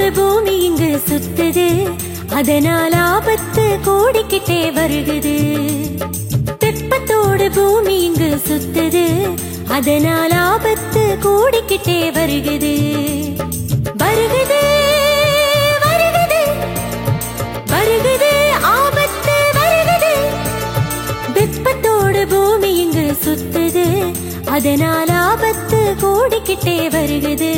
பூமி இங்கு சுத்துது அதனால் ஆபத்து கூடிக்கிட்டே வருகுது வெப்பத்தோடு பூமி இங்கு சுத்துது அதனால் ஆபத்து கூடிக்கிட்டே வருகுது வருகுது வருகுது வருகுது ஆபத்து வருகுது வெப்பத்தோடு பூமி இங்கு சுத்துது அதனால் ஆபத்து கூடிக்கிட்டே வருகுது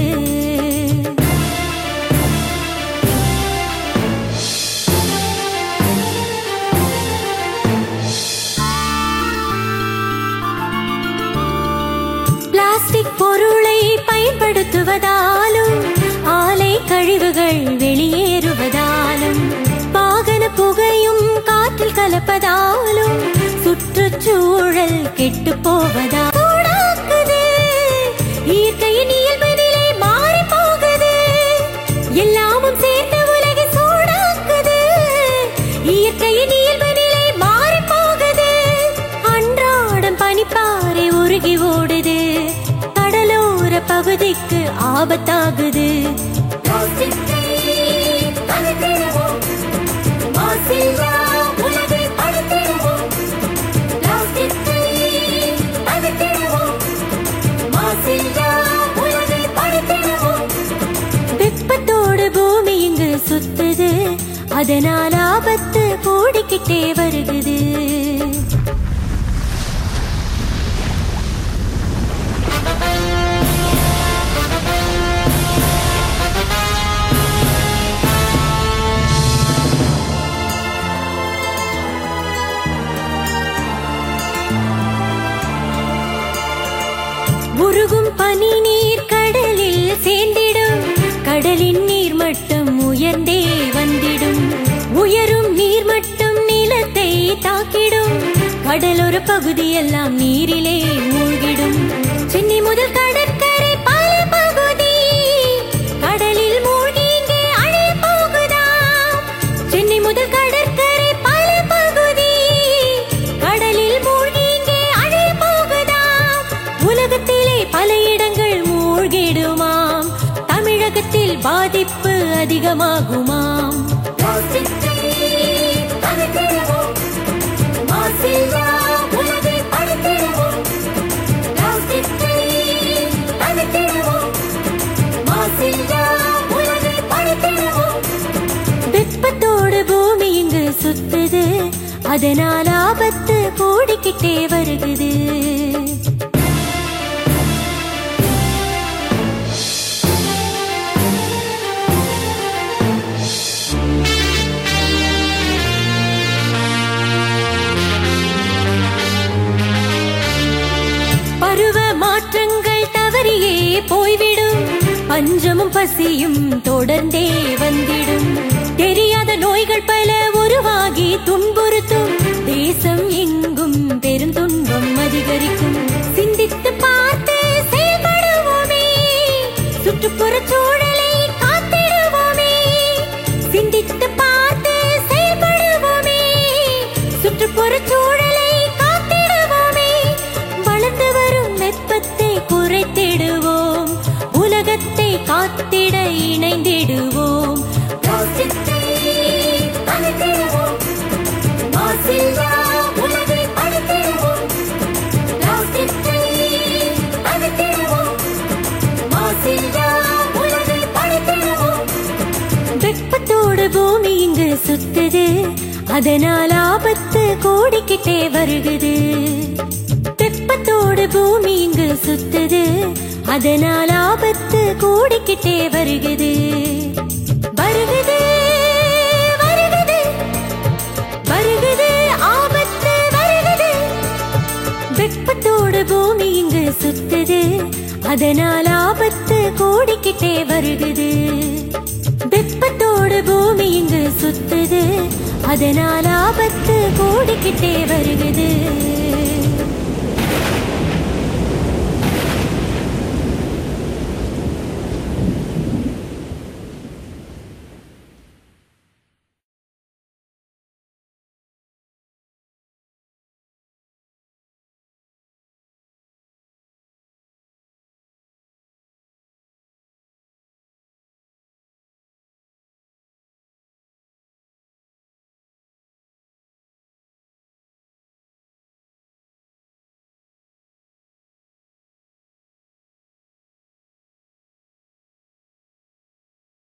பிளாஸ்டிக் பொருளை பயன்படுத்துவதாலும் ஆலை கழிவுகள் வெளியேறுவதாலும் வாகன புகையும் காற்றில் கலப்பதாலும் சுற்றுச்சூழல் கெட்டு போவதா சூடாக்குது. இயற்கையின் இயல்பு நிலை மாறி போகுது எல்லாமும் சேர்ந்து உலகை சூடாக்குது இயற்கையின் இயல்பு நிலை மாறி போகுது அன்றாடம் பனிப்பாறை உருகி ஓடுது கடலோர பகுதிக்கு ஆபத்தாகுது பிளாஸ்டிக்கை தவிர்த்திடுவோம். மாசில்லா உலகை படைத்திடுவோம். பிளாஸ்டிக்கை தவிர்த்திடுவோம். மாசில்லா உலகை படைத்திடுவோம். வெப்பத்தோடு பூமி இங்கு சுத்துது அதனால் ஆபத்து கூடிக்கிட்டே வருகுது உருகும் பனி நீர் கடலில் சேர்ந்திடும் கடலின் நீர்மட்டம் உயர்ந்தே வந்திடும் உயரும் நீர்மட்டம் நிலத்தை தாக்கிடும் கடலோர பகுதியெல்லாம் நீரிலே மூழ்கிடும் சென்னை முதல் கடற்கரை பல பகுதி கடலில் மூழ்கி இங்கே அழியப் போகுதாம் சென்னை முதல் கடற்கரை பல பகுதி கடலில் மூழ்கி இங்கே அழியப் போகுதாம் உலகத்திலே பல இடங்கள் மூழ்கிடுமாம் தமிழகத்தில் பாதிப்பு அதிகமாகுமாம் பிளாஸ்டிக்கை தவிர்த்திடுவோம். மாசில்லா உலகை படைத்திடுவோம். பிளாஸ்டிக்கை தவிர்த்திடுவோம். மாசில்லா உலகை படைத்திடுவோம். வெப்பத்தோடு பூமி இங்கு சுத்துது அதனால் ஆபத்து கூடிக்கிட்டே வருகுது பருவ மாற்றங்கள் தவறியே போய்விடும் பஞ்சமும் பசியும் தொடர்ந்தே வந்திடும் தெரியாத நோய்கள் பல உருவாகி துன்புறுத்தும் தேசம் எங்கும் பெருந்துன்பம் அதிகரிக்கும் சிந்தித்து பார்த்து செயல்படுவோமே சுற்றுப்புற சூழலை காத்திடுவோமே சிந்தித்து பார்த்து செயல்படுவோமே சுற்றுப்புற சூழலை காத்திடுவோமே வளர்ந்து வரும் வெப்பத்தை குறைத்திடுவோம் உலகத்தை காத்திட இணைந்திடுவோம் பிளாஸ்டிக்கை தவிர்த்திடுவோம். மாசில்லா உலகை படைத்திடுவோம். பிளாஸ்டிக்கை தவிர்த்திடுவோம். மாசில்லா உலகை படைத்திடுவோம். வெப்பத்தோடு பூமி இங்கு சுத்துது அதனால் ஆபத்து கூடிக்கிட்டே வருகுது வெப்பத்தோடு பூமி இங்கு சுத்துது அதனால் ஆபத்து கூடிக்கிட்டே வருகுது வருகுது வருகுது வருகுது ஆபத்து வருகுது வெப்பத்தோடு பூமி இங்கு சுத்துது அதனால் ஆபத்து கூடிக்கிட்டே வருகுது வெப்பத்தோடு பூமி இங்கு சுத்துது அதனால் ஆபத்து கூடிக்கிட்டே வருகுது